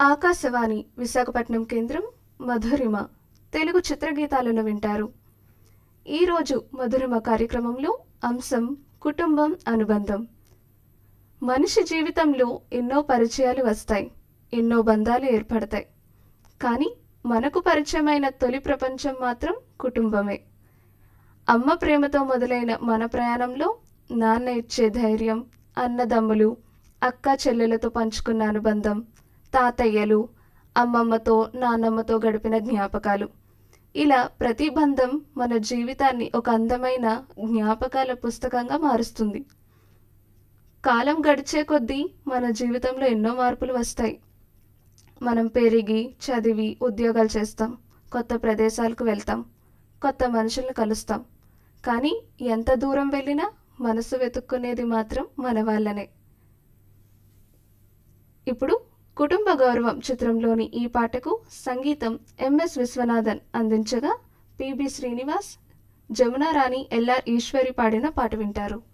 ఆకాశవాణి విశాఖపట్నం కేంద్రం మధురిమ తెలుగు చిత్రగీతాలను వింటారు ఈరోజు మధురిమ కార్యక్రమంలో అంశం కుటుంబం అనుబంధం మనిషి జీవితంలో ఎన్నో పరిచయాలు వస్తాయి ఎన్నో బంధాలు ఏర్పడతాయి కానీ మనకు పరిచయమైన తొలి ప్రపంచం మాత్రం కుటుంబమే అమ్మ ప్రేమతో మొదలైన మన ప్రయాణంలో నాన్న ఇచ్చే ధైర్యం అన్నదమ్ములు అక్క చెల్లెలతో పంచుకున్న అనుబంధం తాతయ్యలు అమ్మమ్మతో నాన్నమ్మతో గడిపిన జ్ఞాపకాలు ఇలా ప్రతి బంధం మన జీవితాన్ని ఒక అందమైన జ్ఞాపకాల పుస్తకంగా మారుస్తుంది కాలం గడిచే కొద్దీ మన జీవితంలో ఎన్నో మార్పులు వస్తాయి మనం పెరిగి చదివి ఉద్యోగాలు చేస్తాం కొత్త ప్రదేశాలకు వెళ్తాం కొత్త మనుషులను కలుస్తాం కానీ ఎంత దూరం వెళ్ళినా మనసు వెతుక్కునేది మాత్రం మన వాళ్ళనే ఇప్పుడు కుటుంబ గౌరవం చిత్రంలోని ఈ పాటకు సంగీతం ఎంఎస్ విశ్వనాథన్ అందించగా పిబి శ్రీనివాస్ జమునా రాణి ఎల్ఆర్ ఈశ్వరి పాడిన పాట వింటారు